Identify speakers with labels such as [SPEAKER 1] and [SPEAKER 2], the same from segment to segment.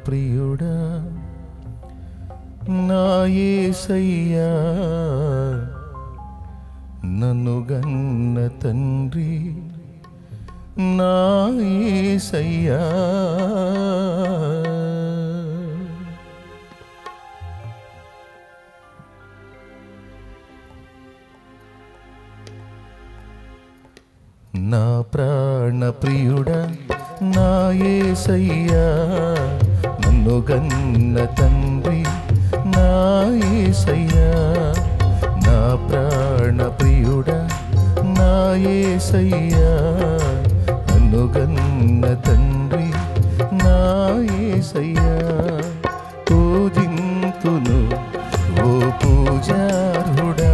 [SPEAKER 1] ప్రియుడా నా యేసయ్యా నన్ను గన్న తండ్రి నా యేసయ్యా నా ప్రాణ ప్రియుడా నా యేసయ్యా నన్ను గన్న తండ్రి నా యేసయ్యా నా ప్రాణ ప్రియుడా నా యేసయ్యా నన్ను గన్న తండ్రి నా యేసయ్యా పూజింతును ఓ పూజారుడా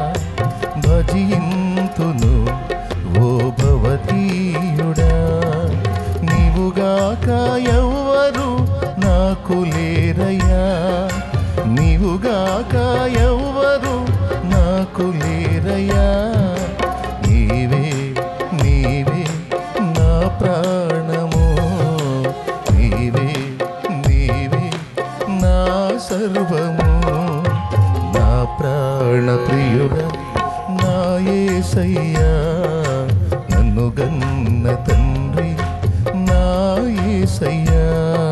[SPEAKER 1] భజింతును ఓ భవతీయుడా నీవుగాక ఎవ్వరు నాకు లేరయ్యా నీవుగాక ఎవ్వరు నాకు లేరయ్యా నీవే నీవే నా ప్రాణము నీవే నీవే నా సర్వము నా ప్రాణ ప్రియుడా నా యేసయ్యా నన్ను గన్న తండ్రి నా యేసయ్యా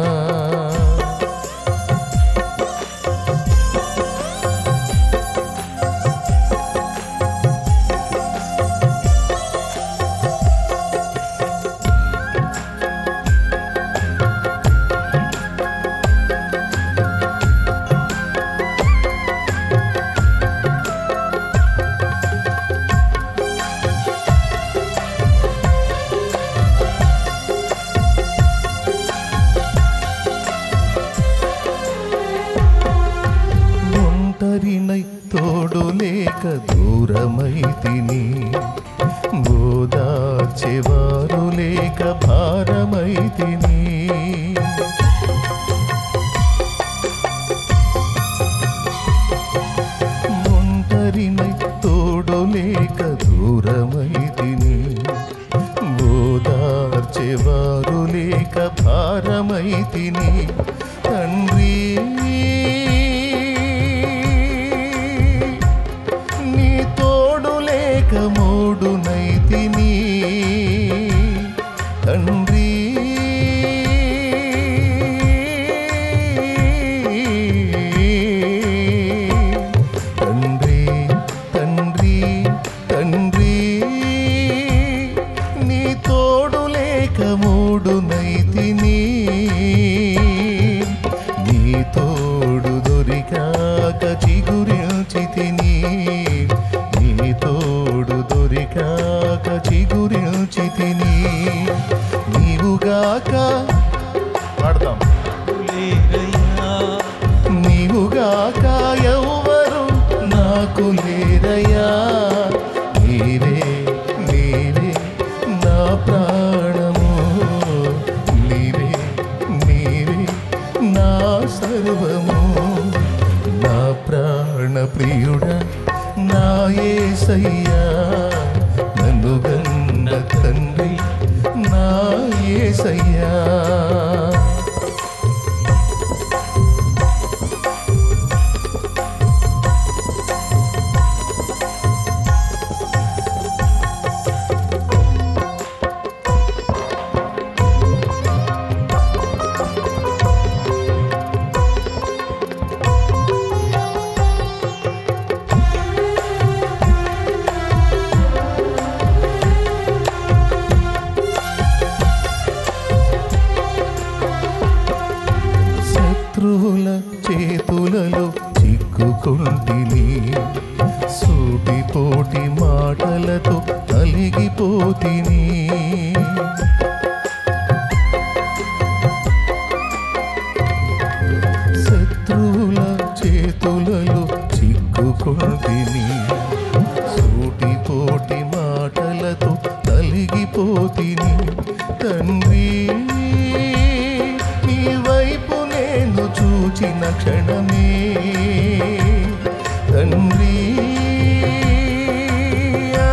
[SPEAKER 1] ఒంటరినై తోడు లేక దూరమై తిని ఓదార్చేవారు లేక భారమై తిని ఒంటరినై తోడు లేక దూరమై తిని ఓదార్చేవారు లేక భారమై తిని తండ్రి నీ తోడు లేక మూడునై తిని తండ్రి తండ్రి తండ్రి తండ్రి నీ తోడు లేక మూడునై తిని నీ తోడు దొరికాక చిగురించి తిని నీ తోడు దొరికాక చిగురించి తిని నీవుగాక పాడదాం నీవుగాక ఎవ్వరు నాకు లేరయ్యా నీవే నీవే నా ప్రాణము నీవే నీవే నా సర్వము నా ప్రాణ ప్రియుడా నా యేసయ్యా నన్ను గన్న తండ్రి నా యేసయ్యా శత్రువుల చేతులలో చిక్కుకుంటిని సూటిపోటి మాటలతో నలిగిపోతిని శత్రువుల చేతులలో చిక్కుకుంటిని సూటిపోటి మాటలతో నలిగిపోతిని తండ్రి నీ వైపు నేను చూచిన క్షణమే తండ్రి ఆ,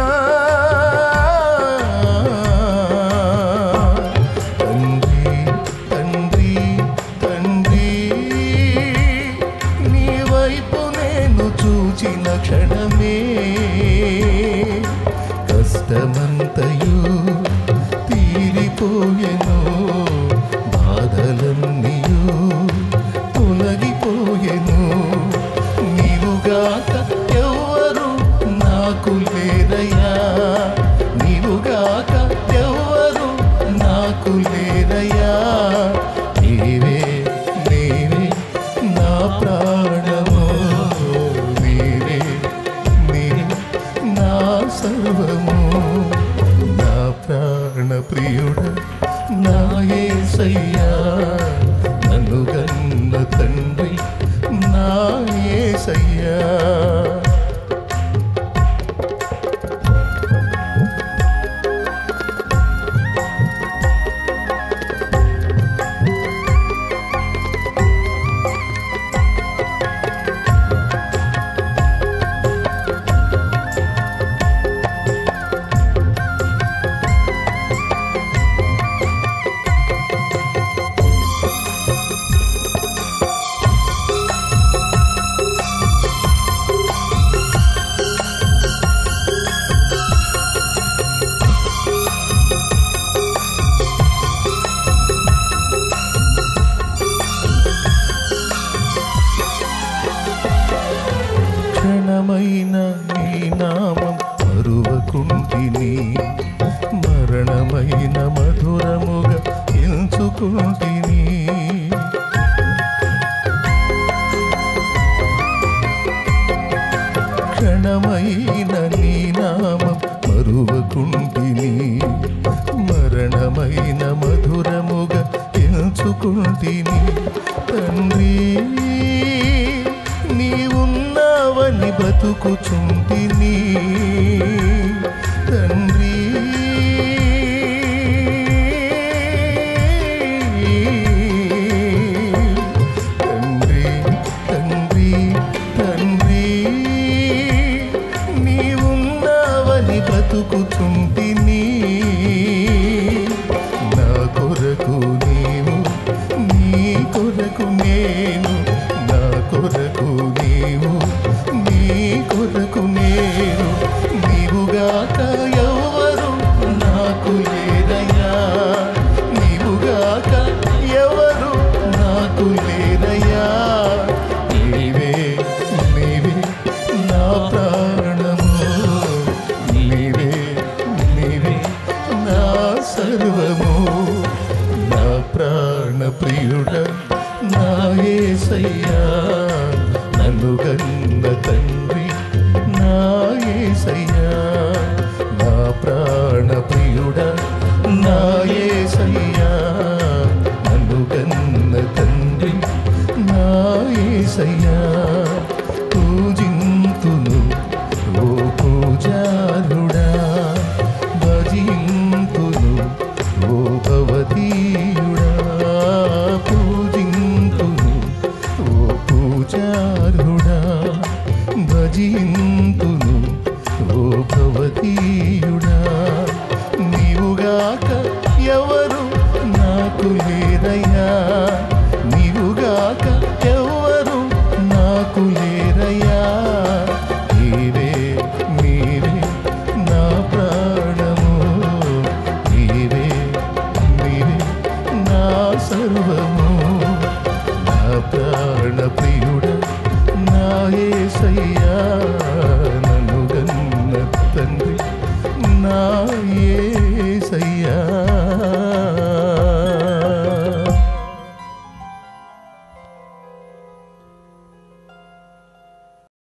[SPEAKER 1] తండ్రి తండ్రి తండ్రి క్షణమైన నీ నామం మరువకుంటిని మరణమైన మధురముగా ఎంచుకుంటిని క్షణమైన నీ నామం మరువకుంటిని మరణమైన మధురముగా ఎంచుకుంటిని తండ్రి నీవున్నావని బతుకుచుంటిని తండ్రి తండ్రి తండ్రి తండ్రి నీవున్నావని బతుకుచుంటిని నా కొరకు నీవు నీ కొరకు నేను నా కొరకు నీవు నీ కొరకు నేను నీవుగాక ఎవరు నాకు లేరయ్యా నీవుగాక ఎవరు నాకు లేరయ్యా నీవే నీవే నా ప్రాణము నీవే నీవే నా సర్వము నా ప్రాణ ప్రియుడ నా యేసయ్యా నన్ను గన్న తండ్రి నా యేసయ్యా నా ప్రాణ ప్రియుడ నా యేసయ్యా నన్ను గన్న తండ్రి నా యేసయ్యా పూజింతును ఓ పూజారుడా భజింతును ఓ భవతీయుడా పూజింతును ఓ పూజారుడా భజింతును ఓ భవతీయుడా నీవుగాక ఎవరు నాకు లేరయ్యా నీవుగాక ఎవరు నాకు లేరయ్యా నీవే నీవే నా ప్రాణము నీవే నీవే నా సర్వము నా ప్రాణ ప్రియుడ నా యేసయ్యా నన్ను గన్న తండ్రి నా ఏ